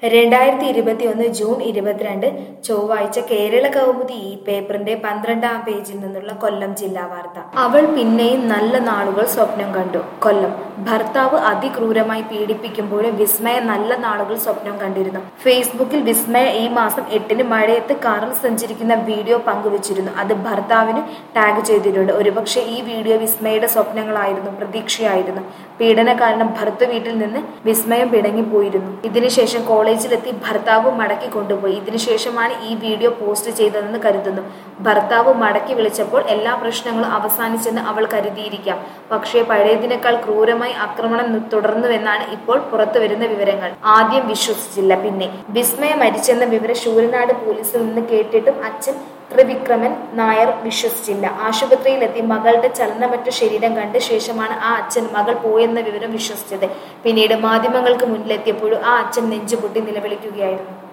രണ്ടായിരത്തി ഇരുപത്തിയൊന്ന് ജൂൺ ഇരുപത്തിരണ്ട് ചൊവ്വാഴ്ച കേരള കൗമുദി ഈ പേപ്പറിന്റെ പന്ത്രണ്ടാം പേജിൽ നിന്നുള്ള കൊല്ലം ജില്ലാ വാർത്ത അവൾ പിന്നെയും നല്ല നാളുകൾ സ്വപ്നം കണ്ടു കൊല്ലം ഭർത്താവ് അതിക്രൂരമായി പീഡിപ്പിക്കുമ്പോഴും വിസ്മയ നല്ല നാളുകൾ സ്വപ്നം കണ്ടിരുന്നു ഫേസ്ബുക്കിൽ വിസ്മയ ഈ മാസം എട്ടിന് മഴയത്ത് കാറിൽ സഞ്ചരിക്കുന്ന വീഡിയോ പങ്കുവച്ചിരുന്നു അത് ഭർത്താവിന് ടാഗ് ചെയ്തിട്ടുണ്ട് ഒരുപക്ഷെ ഈ വീഡിയോ വിസ്മയുടെ സ്വപ്നങ്ങളായിരുന്നു പ്രതീക്ഷയായിരുന്നു പീഡന കാരണം ഭർത്തൃ വീട്ടിൽ നിന്ന് വിസ്മയം പിടങ്ങിപ്പോയിരുന്നു ഇതിനുശേഷം കോളേജിലെത്തി ഭർത്താവ് മടക്കി കൊണ്ടുപോയി ഇതിനുശേഷമാണ് ഈ വീഡിയോ പോസ്റ്റ് ചെയ്തതെന്ന് കരുതുന്നു ഭർത്താവ് മടക്കി വിളിച്ചപ്പോൾ എല്ലാ പ്രശ്നങ്ങളും അവസാനിച്ചെന്ന് അവൾ കരുതിയിരിക്കാം പക്ഷേ പഴയതിനേക്കാൾ ക്രൂരമായി ആക്രമണം നി- തുടർന്നുവെന്നാണ് ഇപ്പോൾ പുറത്തുവരുന്ന വിവരങ്ങൾ ആദ്യം വിശ്വസിച്ചില്ല പിന്നെ വിസ്മയ മരിച്ചെന്ന വിവരം ശൂരനാട് പോലീസിൽ നിന്ന് കേട്ടിട്ടും അച്ഛൻ ത്രിവിക്രമൻ നായർ വിശ്വസിച്ചില്ല ആശുപത്രിയിലെത്തി മകളുടെ ചലനമറ്റ ശരീരം കണ്ട ശേഷമാണ് ആ അച്ഛൻ മകൾ പോയെന്ന വിവരം വിശ്വസിച്ചത് പിന്നീട് മാധ്യമങ്ങൾക്ക് മുന്നിലെത്തിയപ്പോഴും ആ അച്ഛൻ നെഞ്ചുപൊട്ടി നിലവിളിക്കുകയായിരുന്നു